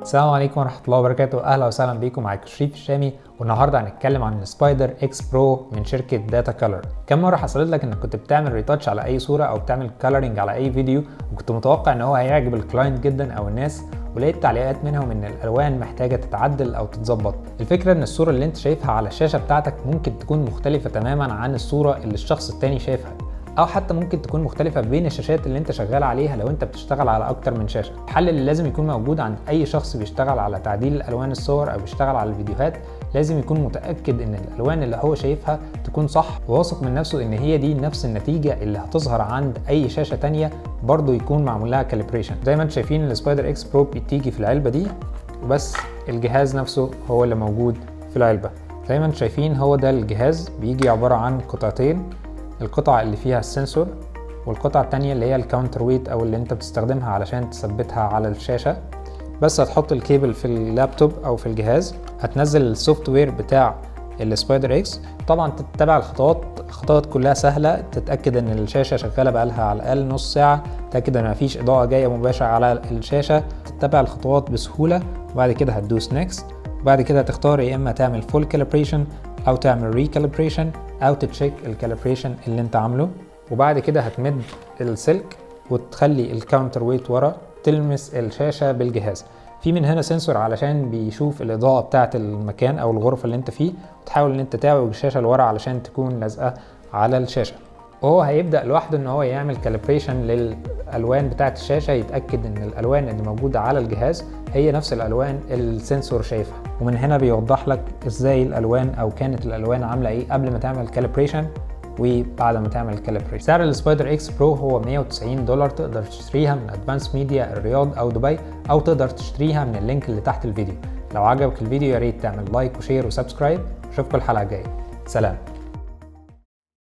السلام عليكم ورحمة الله وبركاته أهلا وسهلا بيكم معاكم شريف الشامي والنهاردة هنتكلم عن السبايدر اكس برو من شركة داتا كولر كم مرة حصلت لك انك كنت بتعمل ريتاتش على أي صورة أو بتعمل كولرنج على أي فيديو وكنت متوقع ان هو هيعجب الكلاينت جدا أو الناس ولقيت تعليقات منهم ان الالوان محتاجه تتعدل او تتظبط الفكره ان الصوره اللي انت شايفها على الشاشه بتاعتك ممكن تكون مختلفه تماما عن الصوره اللي الشخص التاني شايفها او حتى ممكن تكون مختلفه بين الشاشات اللي انت شغال عليها لو انت بتشتغل على اكتر من شاشه الحل اللي لازم يكون موجود عند اي شخص بيشتغل على تعديل الوان الصور او بيشتغل على الفيديوهات لازم يكون متاكد ان الالوان اللي هو شايفها تكون صح وواثق من نفسه ان هي دي نفس النتيجه اللي هتظهر عند اي شاشه تانية برضه يكون معمول لها كاليبريشن زي ما انتم شايفين السبايدر اكس برو بتيجي في العلبه دي وبس الجهاز نفسه هو اللي موجود في العلبه زي ما انتم شايفين هو ده الجهاز بيجي عباره عن قطعتين القطعه اللي فيها السنسور والقطعة التانية اللي هي الكاونتر ويت او اللي انت بتستخدمها علشان تثبتها على الشاشة بس هتحط الكيبل في اللابتوب او في الجهاز هتنزل السوفت وير بتاع السبايدر اكس طبعا تتبع الخطوات الخطوات كلها سهلة تتأكد ان الشاشة شغالة بقالها على الاقل نص ساعة تتأكد ان مفيش اضاءة جاية مباشرة على الشاشة تتبع الخطوات بسهولة وبعد كده هتدوس نيكست وبعد كده هتختار يا اما تعمل فول كاليبريشن او تعمل ريكاليبريشن او تتشيك الكاليبريشن اللي انت عامله وبعد كده هتمد السلك وتخلي الكاونتر ويت ورا تلمس الشاشة بالجهاز في من هنا سنسور علشان بيشوف الإضاءة بتاعة المكان أو الغرفة اللي أنت فيه وتحاول إن أنت تعوج الشاشة لورا علشان تكون لازقة على الشاشة وهو هيبدأ لوحده إن هو يعمل كاليبريشن للألوان بتاعة الشاشة يتأكد إن الألوان اللي موجودة على الجهاز هي نفس الألوان السنسور شايفها ومن هنا بيوضح لك إزاي الألوان أو كانت الألوان عاملة إيه قبل ما تعمل كاليبريشن وبعد ما تعمل كاليبريشن سعر السبايدر اكس برو هو 190 دولار تقدر تشتريها من ادفانس ميديا الرياض او دبي او تقدر تشتريها من اللينك اللي تحت الفيديو لو عجبك الفيديو يا ريت تعمل لايك وشير وسبسكرايب اشوفكم الحلقه الجايه سلام